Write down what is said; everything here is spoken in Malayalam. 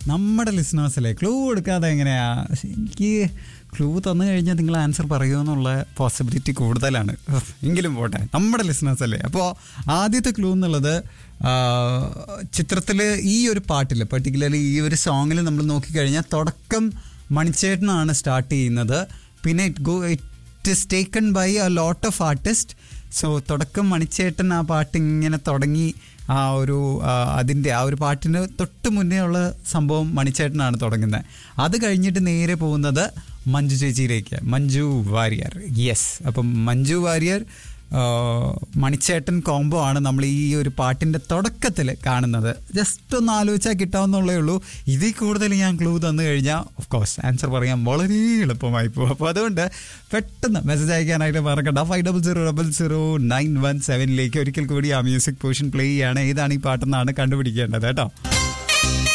നമ്മുടെ ലിസണേഴ്സല്ലേ ക്ലൂ കൊടുക്കാതെ എങ്ങനെയാ എനിക്ക് ക്ലൂ തന്നു കഴിഞ്ഞാൽ നിങ്ങൾ ആൻസർ പറയുമെന്നുള്ള പോസിബിലിറ്റി കൂടുതലാണ് ഉഫ്, എങ്കിലും പോട്ടെ നമ്മുടെ ലിസണേഴ്സ് അല്ലേ അപ്പോൾ ആദ്യത്തെ ക്ലൂ എന്നുള്ളത് ചിത്രത്തിൽ ഈ ഒരു പാട്ടിൽ പർട്ടിക്കുലർലി ഈ ഒരു സോങ്ങിൽ നമ്മൾ നോക്കിക്കഴിഞ്ഞാൽ തുടക്കം മണിച്ചേട്ടനാണ് സ്റ്റാർട്ട് ചെയ്യുന്നത് പിന്നെ it go it is taken by a lot of artist so തുടക്കം മണിച്ചേട്ടൻ ആ പാട്ട് ഇങ്ങനെ തുടങ്ങി ആ ഒരു ആ, അതിൻ്റെ ആ ഒരു പാട്ടിന് തൊട്ട് മുന്നേ ഉള്ള സംഭവം മണിച്ചേട്ടനാണ് തുടങ്ങുന്നത് അത് കഴിഞ്ഞിട്ട് നേരെ പോകുന്നത് മഞ്ജു ചേച്ചിയിലേക്ക് മഞ്ജു വാര്യർ യെസ് അപ്പം മഞ്ജു വാര്യർ ആ, മണിച്ചേട്ടൻ കോംബോ ആണ് നമ്മൾ ഈ ഒരു പാട്ടിൻ്റെ തുടക്കത്തിൽ കാണുന്നത് ജസ്റ്റ് ഒന്ന് ആലോചിച്ചാൽ കിട്ടാവുന്നുള്ളേ ഉള്ളൂ ഇതിൽ കൂടുതൽ ഞാൻ ക്ലൂ തന്നു കഴിഞ്ഞാൽ ഓഫ് കോഴ്സ് ആൻസർ പറയാൻ വളരെ എളുപ്പമായി പോകും അപ്പോൾ അതുകൊണ്ട് പെട്ടെന്ന് മെസ്സേജ് അയക്കാനായിട്ട് മറക്കണ്ട five double zero double zero nine one സെവനിലേക്ക് ഒരിക്കൽ കൂടി ആ മ്യൂസിക് പോർഷൻ പ്ലേ ചെയ്യാണ് ഏതാണ് ഈ പാട്ടെന്നാണ് കണ്ടുപിടിക്കേണ്ടത് കേട്ടോ